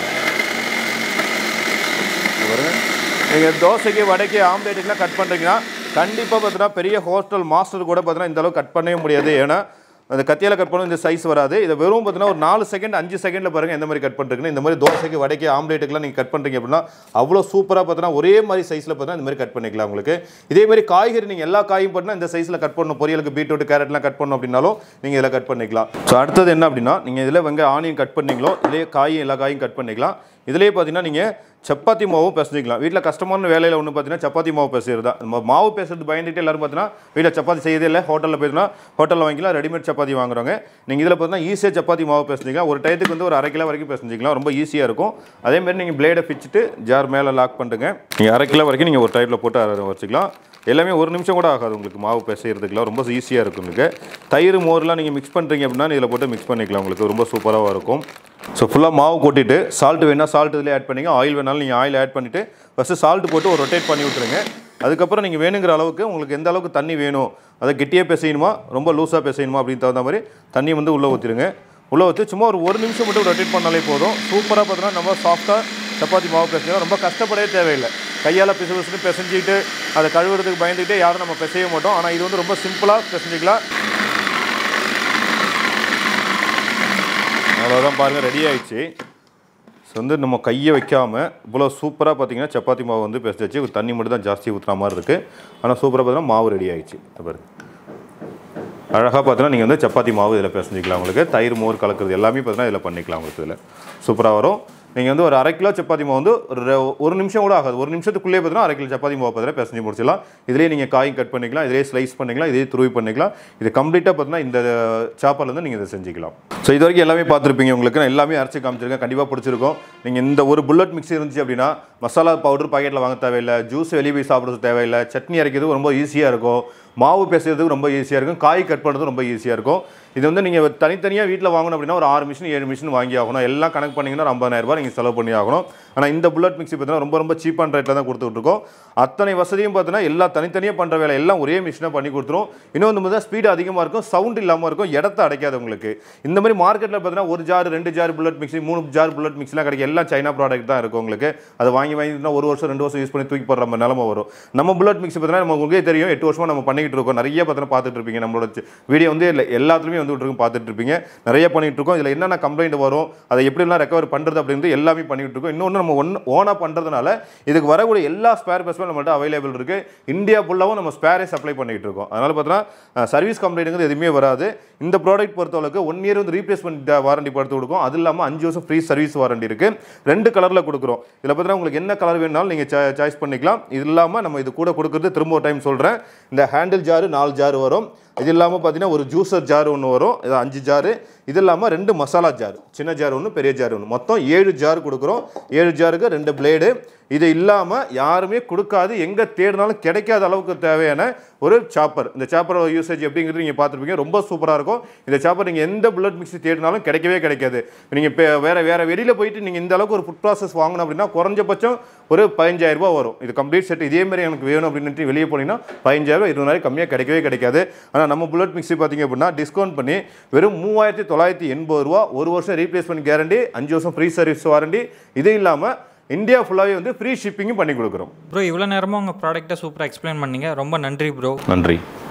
இங்க பாருங்க நீங்கள் தோசைக்கு வடைக்கு ஆம்லேட்டுக்குலாம் கட் பண்ணுறீங்கன்னா கண்டிப்பாக பார்த்தீங்கன்னா பெரிய ஹோட்டல் மாஸ்டர் கூட பார்த்தீங்கன்னா இந்த அளவுக்கு கட் பண்ணவே முடியாது ஏன்னா அந்த கத்தியால் கட் பண்ண இந்த சைஸ் வராது இதை வெறும் பார்த்தீங்கன்னா ஒரு நாலு செகண்ட் அஞ்சு செகண்டில் பாருங்கள் எந்த மாதிரி கட் பண்ணுறீங்கன்னு இந்த மாதிரி தோசைக்கு வடைக்கு ஆம்லேட்டுக்குலாம் நீங்கள் கட் பண்ணுறீங்க அப்படின்னா அவ்வளோ சூப்பராக பார்த்தீங்கன்னா ஒரே மாதிரி சைஸில் பார்த்தீங்கன்னா இந்த மாதிரி கட் பண்ணிக்கலாம் உங்களுக்கு இதே மாதிரி காய்கறி நீங்கள் எல்லா காயும் பண்ணால் இந்த சைஸில் கட் பண்ணணும் பொரியலுக்கு பீட்ரூட் கேரட்லாம் கட் பண்ணணும் அப்படின்னாலும் நீங்கள் இதில் கட் பண்ணிக்கலாம் ஸோ அடுத்தது என்ன அப்படின்னா நீங்கள் இதில் வெங்க ஆனியன் கட் பண்ணீங்களோ இதே காயும் எல்லா காயும் கட் பண்ணிக்கலாம் இதுலேயே பார்த்தீங்கன்னா நீங்கள் சப்பாத்தி மாவும் பிசைஞ்சிக்கலாம் வீட்டில் கஷ்டமான வேலையில் ஒன்று பார்த்தீங்கன்னா சப்பாத்தி மாவு பிசைறது தான் நம்ம மாவு பேசுறது பயந்துட்டு எல்லாரும் பார்த்தீங்கன்னா வீட்டில் சப்பாத்தி செய்யறதே இல்லை ஹோட்டலில் போயிட்டுனா ஹோட்டலில் வாங்கிக்கலாம் ரெடிமேட் சப்பாத்தி வாங்குறாங்க நீங்கள் இதில் பார்த்தீங்கன்னா ஈஸியாக சப்பாத்தி மாவு பிசைஞ்சிக்கலாம் ஒரு டயத்துக்கு வந்து ஒரு அரை கிலோ வரைக்கும் பிசைஞ்சிக்கலாம் ரொம்ப ஈஸியாக இருக்கும் அதேமாதிரி நீங்கள் பிளேடை பிச்சுட்டு ஜார் மேலே லாக் பண்ணுங்க நீங்கள் அரை கிலோ வரைக்கும் நீங்கள் ஒரு டைப்பில் போட்டு அரை வச்சுக்கலாம் எல்லாமே ஒரு நிமிஷம் கூட ஆகாது உங்களுக்கு மாவு பிசைறதுக்குலாம் ரொம்ப ஈஸியாக இருக்கும் உங்களுக்கு தயிர் மோர்லாம் நீங்கள் மிக்ஸ் பண்ணுறீங்க அப்படின்னா இதில் போட்டு மிக்ஸ் பண்ணிக்கலாம் உங்களுக்கு ரொம்ப சூப்பராக இருக்கும் ஸோ ஃபுல்லாக மாவு கொட்டிட்டு சால்ட் வேணால் சால்ட் இதில் ஆட் பண்ணிங்க ஆயில் வேணாலும் நீங்கள் ஆயில் ஆட் பண்ணிவிட்டு ஃபஸ்ட்டு சால்ட் போட்டு ஒரு ரொட்டேட் பண்ணி விட்ருங்க அதுக்கப்புறம் நீங்கள் வேணுங்கிற அளவுக்கு உங்களுக்கு எந்த அளவுக்கு தண்ணி வேணும் அதை கெட்டியாக பிசையணுமா ரொம்ப லூஸாக பிசையணுமா அப்படின்னு தகுந்த மாதிரி தண்ணி வந்து உள்ளே ஊற்றிடுங்க உள்ளே ஊற்றி சும்மா ஒரு ஒரு நிமிஷம் மட்டும் ரொட்டேட் பண்ணாலே போதும் சூப்பராக பார்த்தீங்கன்னா நம்ம சாஃப்டாக சப்பாத்தி மாவு பிசையலாம் ரொம்ப கஷ்டப்படவே தேவையில்லை கையால் பிசு பிசுன்னு பிசைஞ்சிட்டு அதை கழுவுறதுக்கு பயந்துக்கிட்டே யாரும் நம்ம பிசைய மாட்டோம் ஆனால் இது வந்து ரொம்ப சிம்பிளாக பிசைஞ்சிக்கலாம் அவ்வளோதான் பாருங்கள் ரெடி ஆயிடுச்சு ஸோ வந்து நம்ம கையை வைக்காமல் இவ்வளோ சூப்பராக பார்த்தீங்கன்னா சப்பாத்தி மாவு வந்து பிசைச்சு ஒரு தண்ணி மட்டும் தான் ஜாஸ்தி ஊற்றுற மாதிரி இருக்குது ஆனால் சூப்பராக பார்த்தீங்கன்னா மாவு ரெடி ஆயிடுச்சு இந்த பாருங்க அழகாக பார்த்தீங்கன்னா நீங்கள் வந்து சப்பாத்தி மாவு இதில் பிசைஞ்சிக்கலாம் உங்களுக்கு தயிர் மோர் கலக்கிறது எல்லாமே பார்த்தீங்கன்னா இதில் பண்ணிக்கலாம் உங்களுக்கு இதில் சூப்பராக வரும் நீங்கள் வந்து ஒரு அரை கிலோ சப்பாத்தி மாவு வந்து ஒரு ரெ- ஒரு நிமிஷம் கூட ஆகாது ஒரு நிமிஷத்துக்குள்ளே பார்த்தீங்கன்னா அரை கிலோ சப்பாத்தி மாவு பார்த்தீங்கன்னா பிசைஞ்சு முடிச்சிடலாம் இதிலே நீங்கள் காயும் கட் பண்ணிக்கலாம் இதிலே ஸ்லைஸ் பண்ணிக்கலாம் இதே துருவி பண்ணிக்கலாம் இது கம்ப்ளீட்டாக பார்த்தீங்கன்னா இந்த சாப்பர்லேருந்து நீங்கள் இதை செஞ்சுக்கலாம் ஸோ இது வரைக்கும் எல்லாமே பார்த்துருப்பீங்க உங்களுக்கு நான் எல்லாமே அரைச்சி காமிச்சிருக்கேன் கண்டிப்பாக பிடிச்சிருக்கும் நீங்கள் இந்த ஒரு புல்லட் மிக்ஸி இருந்துச்சு அப்படின்னா மசாலா பவுடர் பாக்கெட்டில் வாங்க தேவையில்லை ஜூஸ் வெளியே போய் சாப்பிட்றது தேவையில்லை சட்னி அரைக்கிறது ரொம்ப ஈஸியாக இருக்கும் மாவு பேசுறதுக்கு ரொம்ப ஈஸியாக இருக்கும் காய் கட் பண்ணுறது ரொம்ப ஈஸியாக இருக்கும் இது வந்து நீங்கள் தனித்தனியாக வீட்டில் வாங்கணும் அப்படின்னா ஒரு ஆறு மிஷின் ஏழு மிஷின் வாங்கி ஆகணும் எல்லாம் கணக்கு பண்ணிங்கன்னா ஒரு 50000 ரூபாய் நீங்கள் செலவு பண்ணி ஆகணும் ஆனால் இந்த புல்லட் மிக்ஸி பார்த்தீங்கன்னா ரொம்ப ரொம்ப சீப்பான ரேட்டில் தான் கொடுத்துட்ருக்கோம் அத்தனை வசதியும் பார்த்தீங்கன்னா எல்லாம் தனித்தனியாக பண்ணுற வேலை எல்லாம் ஒரே மிஷினாக பண்ணி கொடுத்துரும் இன்னொன்று வந்து ஸ்பீடு அதிகமாக இருக்கும் சவுண்ட் இல்லாமல் இருக்கும் இடத்த அடைக்காது உங்களுக்கு இந்த மாதிரி மார்க்கெட்டில் பார்த்தீங்கன்னா ஒரு ஜார் ரெண்டு ஜார் புல்லட் மிக்ஸி மூணு ஜார் புல்லட் மிக்ஸிலாம் கிடைக்கும் எல்லாம் சைனா ப்ராடக்ட் தான் இருக்கும் உங்களுக்கு அதை வாங்கி வாங்கினா ஒரு வருஷம் ரெண்டு வருஷம் யூஸ் பண்ணி தூக்கி போடுற மாதிரி நிலமை வரும் நம்ம புல்லட் மிக்ஸி பார்த்தீங்கன்னா நம்ம உங்களுக்கே தெரியும் எட்டு வருஷமா நம்ம பண்ணிக்கிட்டு இருக்கோம் நிறைய பார்த்தீங்கன்னா பார்த்துட்டு இருப்பீங்க நம்மளோட வீடியோ வந்து எல்லா- எல்லாத்துலேயுமே வந்து இருக்கும் பார்த்துட்டு இருப்பீங்க நிறைய பண்ணிட்டு இருக்கோம் இதில் என்னென்ன கம்ப்ளைண்ட் வரும் அதை எப்படிலாம் ரெக்கவர் பண்ணுறது அப்படின்றது எல்லாமே பண்ணிட்டு இருக்கோம் இன்னொன்று நம்ம ஒன் ஓனாக பண்ணுறதுனால இதுக்கு வரக்கூடிய எல்லா ஸ்பேர் பஸ்ஸுமே நம்மள்ட்ட அவைலபிள் இருக்குது இந்தியா ஃபுல்லாகவும் நம்ம ஸ்பேரே சப்ளை பண்ணிட்டு இருக்கோம் அதனால் பார்த்தீங்கன்னா சர்வீஸ் கம்ப்ளைண்ட்டுங்கிறது எதுவுமே வராது இந்த ப்ராடக்ட் பொறுத்தளவுக்கு ஒன் இயர் வந்து ரீப்ளேஸ்மெண்ட் வாரண்டி படுத்து கொடுக்கும் அது இல்லாமல் அஞ்சு வருஷம் ஃப்ரீ சர்வீஸ் வாரண்டி இருக்குது ரெண்டு கலரில் கொடுக்குறோம் இதில் பார்த்தீங்கன்னா உங்களுக்கு என்ன கலர் வேணாலும் நீங்கள் சாய்ஸ் பண்ணிக்கலாம் இது இல்லாமல் நம்ம இது கூட கொடுக்குறது திரும்ப ஒரு டைம் சொல்கிறேன் இந்த ஹேண்டில் ஜாரு நாலு ஜாரு வரும் இது இல்லாமல் பார்த்தீங்கன்னா ஒரு ஜூஸர் ஜார் ஒன்று வரும் இது அஞ்சு ஜாரு இது இல்லாமல் ரெண்டு மசாலா ஜார் சின்ன ஜார் ஒன்று பெரிய ஜார் ஒன்று மொத்தம் ஏழு ஜார் கொடுக்குறோம் ஏழு ஜாருக்கு ரெண்டு பிளேடு இது இல்லாமல் யாருமே கொடுக்காது எங்கே தேடினாலும் கிடைக்காத அளவுக்கு தேவையான ஒரு சாப்பர் இந்த சாப்பரோட யூசேஜ் எப்படிங்கிறது நீங்கள் பார்த்துருப்பீங்க ரொம்ப சூப்பராக இருக்கும் இந்த சாப்பர் நீங்கள் எந்த புல்லட் மிக்ஸி தேடினாலும் கிடைக்கவே கிடைக்காது நீங்கள் இப்போ வேறு வேறு வெளியில் போயிட்டு நீங்கள் இந்த அளவுக்கு ஒரு ஃபுட் ப்ராசஸ் வாங்கணும் அப்படின்னா குறைஞ்சபட்சம் ஒரு 15000 ரூபாய் வரும் இது கம்ப்ளீட் செட் இதே மாதிரி எனக்கு வேணும் அப்படின்னு வெளியே போனீங்கன்னா பதினஞ்சாயிரம் இருபதாயிரம் கம்மியாக கிடைக்கவே கிடைக்காது ஆனால் நம்ம புல்லட் மிக்ஸி பார்த்தீங்க அப்படின்னா டிஸ்கவுண்ட் பண்ணி வெறும் மூவாயிரத்தி தொள்ளாயிரத்தி எண்பது ரூபா ஒரு வருஷம் ரீப்ளேஸ்மெண்ட் கேரண்டி அஞ்சு வருஷம் ஃப்ரீ சர்வீஸ் வாரண்டி இது இல்லாமல் இந்தியா ஃபுல்லாகவே வந்து ஃப்ரீ ஷிப்பிங்கும் பண்ணி கொடுக்குறோம் ப்ரோ இவ்வளோ நேரமாக உங்கள் ப்ராடக்ட்டை சூப்பராக எக்ஸ்பிளைன் பண்ணீங்க ரொம்ப நன்றி ப்ரோ நன்றி